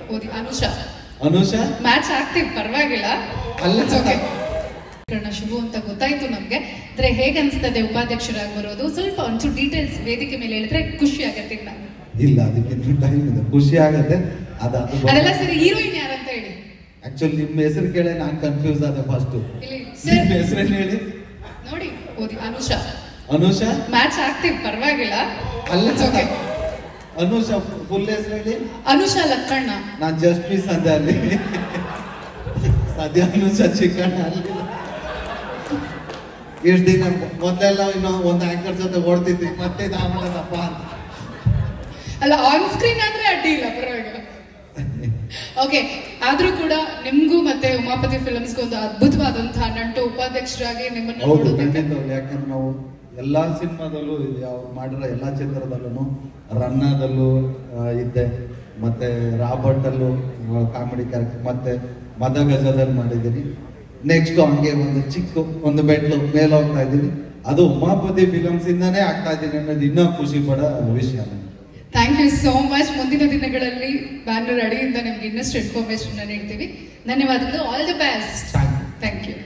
ಓದಿ ಅನುಷಾ ಅನುಷ ಮ್ಯಾಚ್ ಆಗ್ತೀವಿ ಪರವಾಗಿಲ್ಲ ಅಲ್ಲ. ಓಕೆ ಶುಭು ಅಂತ ಗೊತ್ತಾಯ್ತು ನಮ್ಗೆ ಅಂದ್ರೆ ಹೇಗೆ ಅನ್ಸ್ತದೆ ಉಪಾಧ್ಯಕ್ಷರಾಗಿ ಬರೋದು ಸ್ವಲ್ಪ ಒಂಚೂರು ಡೀಟೇಲ್ಸ್ ವೇದಿಕೆ ಮೇಲೆ ಹೇಳಿದ್ರೆ ಖುಷಿ ಆಗತ್ತೆ ಇನ್ನ ಇಲ್ಲ ಅದಕ್ಕೆ ಟೈಮ್ ಇದೆ ಖುಷಿ ಆಗತ್ತೆ ಅದು ಅದೆಲ್ಲ ಸರಿ ಹೀರೋಯಿನ್ ಯಾರಂತ ಹೇಳಿ ಆಕ್ಚುಲಿ ನಿಮ್ಮ ಹೆಸರು ಕೇಳಿ ನಾನು ಕನ್ಫ್ಯೂಸ್ ಆದೆ ಫಸ್ಟ್ ಇಲ್ಲಿ ನಿಮ್ಮ ಸರ್ ಹೆಸರೇನು ಹೇಳಿ ನೋಡಿ ಓದಿ ಅನುಷಾ ಅನುಷ ಮ್ಯಾಚ್ ಆಗ್ತೀವಿ ಪರವಾಗಿಲ್ಲ ಅಲ್ಲ ಓಕೆ ಅನುಷ ಫುಲ್ ಹೆಸರು ಹೇಳಿ ಅನುಷಾ ಲಕ್ಕಣ್ಣ ನಾನು ಜಸ್ಟ್ ಮಿಸ್ ಅಂದೆ ಅಲ್ಲಿ ಸದ್ಯ ಅನುಷ ಚಿಕ್ಕಣ್ಣ ಅಲ್ಲಿ ಎಷ್ಟು ದಿನ ಮೊದಲೆಲ್ಲ ಇನ್ನೂ ಒಂದು ಆಂಕರ್ ಜೊತೆ ಓಡ್ತಿದ್ವಿ ಮತ್ತೆ ಇದಾಗದಪ್ಪ ಅಂತ ಅಲ್ಲ ಆನ್ ಸ್ಕ್ರೀನ್ ಆದ್ರೆ ಅಡ್ಡಿ ಇಲ್ಲ ಪರವಾಗಿಲ್ಲ ಓಕೆ ಆದ್ರೂ ಕೂಡ ನಿಮ್ಗೂ ಮತ್ತೆ ಉಮಾಪತಿ ಫಿಲ್ಮ್ಸ್ಗೂ ಒಂದು ಅದ್ಭುತವಾದಂತಹ ನಂಟು ಉಪಾಧ್ಯಕ್ಷರಾಗಿ ನಿಮ್ಮನ್ನ ಹೌದು ನೋಡೋದಕ್ಕೆ ಖಂಡಿತವಾಗ್ಲು ಯಾಕಂದ್ರೆ ನಾವು ಎಲ್ಲಾ ಸಿನಿಮಾದಲ್ಲೂ ಯಾವ ಮಾಡಿರೋ ಎಲ್ಲಾ ಚಿತ್ರದಲ್ಲೂ ರನ್ನದಲ್ಲೂ ಆ, ಇದ್ದೆ ಮತ್ತೆ ರಾಬರ್ಟಲ್ಲೂ ಕಾಮಿಡಿ ಕ್ಯಾರೆಕ್ಟರ್ ಮತ್ತೆ ಮದಗಜದಲ್ಲಿ ಮಾಡಿದ್ದೀನಿ ನೆಕ್ಸ್ಟ್ ಹಂಗೆ ಒಂದು ಚಿಕ್ಕ ಒಂದು ಮೆಟ್ಲು ಮೇಲೆ ಹೋಗ್ತಾ ಇದ್ದೀನಿ ಅದು ಉಮಾಪತಿ ಫಿಲಮ್ಸ್ ಇಂದಾನೇ ಆಗ್ತಾ ಇದ್ದೀನಿ ಅನ್ನೋದು ಇನ್ನೂ ಖುಷಿ ಪಡೋ ವಿಷಯ ನನಗೆ ಥ್ಯಾಂಕ್ ಯು ಸೋ ಮಚ್ ಮುಂದಿನ ದಿನಗಳಲ್ಲಿ ಬ್ಯಾನರ್ ಅಡಿಯಿಂದ ನಿಮ್ಗೆ ಇನ್ನಷ್ಟು ಇನ್ಫಾರ್ಮೇಶನ್ ನೀಡ್ತೀವಿ ಧನ್ಯವಾದಗಳು all the best Thank you. Thank you